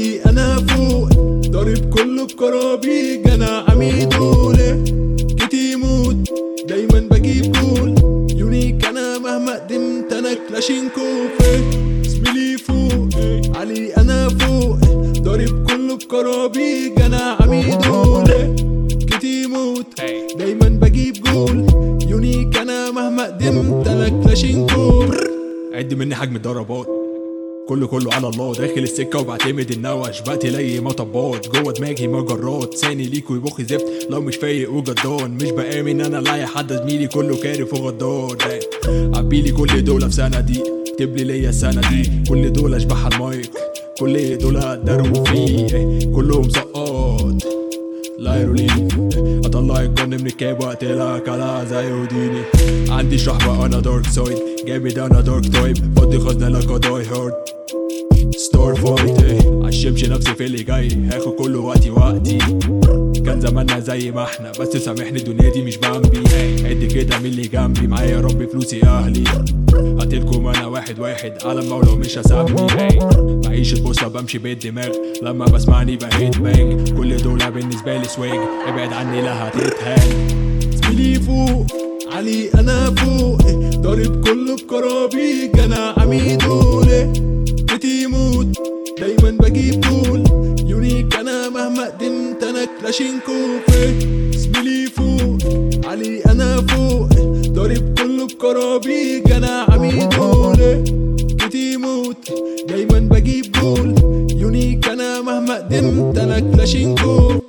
علي انا فوق ضارب كله بكرابيج انا عميد اولى كتي يموت دايما بجيب جول يونيك انا مهما قدمت انا كلاشينكوف زميلي فوق علي انا فوق ضارب كله بكرابيج انا عميد اولى كتي يموت دايما بجيب جول يونيك انا مهما قدمت انا كلاشينكوف عد مني حجم الضربات كله كله على الله داخل السكة وبعتمد النوش بقتل مطبات جوه دماغي مجرات ثاني ليك ويبخ زفت لو مش فايق وجدان مش بآمن انا لاقي حد زميلي كله كارف وغدار عبيلي كل دول في سنة دي اكتب لي ليا السنة دي كل دول اشبح المايك كل دول قدروا فيه كلهم سقاط لا يروليني اطلع الجن من الكاب واقتلك على زي وديني عندي شحبة انا دارك سايد جامد انا دارك تايب فضي خزنة لك داي هارد ستار فايت ايه عشمش نفسي في اللي جاي هاخد كل وقتي وقتي كان زماننا زي ما احنا بس سامحني الدنيا دي مش بامبي عد كده من اللي جنبي معايا يا رب فلوسي اهلي قتلكم انا واحد واحد على المولى ومش هسابني بعيش البوصلة بمشي بالدماغ لما بسمعني بهيت بانج كل دول بالنسبة لي سواج ابعد عني لا هتتهان زميلي فوق علي انا فوق ضارب كله بكرابيج انا عميد اولى بيتي يموت دايما بجيب جول يونيك انا مهما قدمت انا كلاشينكوف زميلي فوق علي انا فوق ضارب كله بكرابيج انا عميد اولى بيتي يموت دايما بجيب جول يونيك انا مهما قدمت انا كلاشينكوف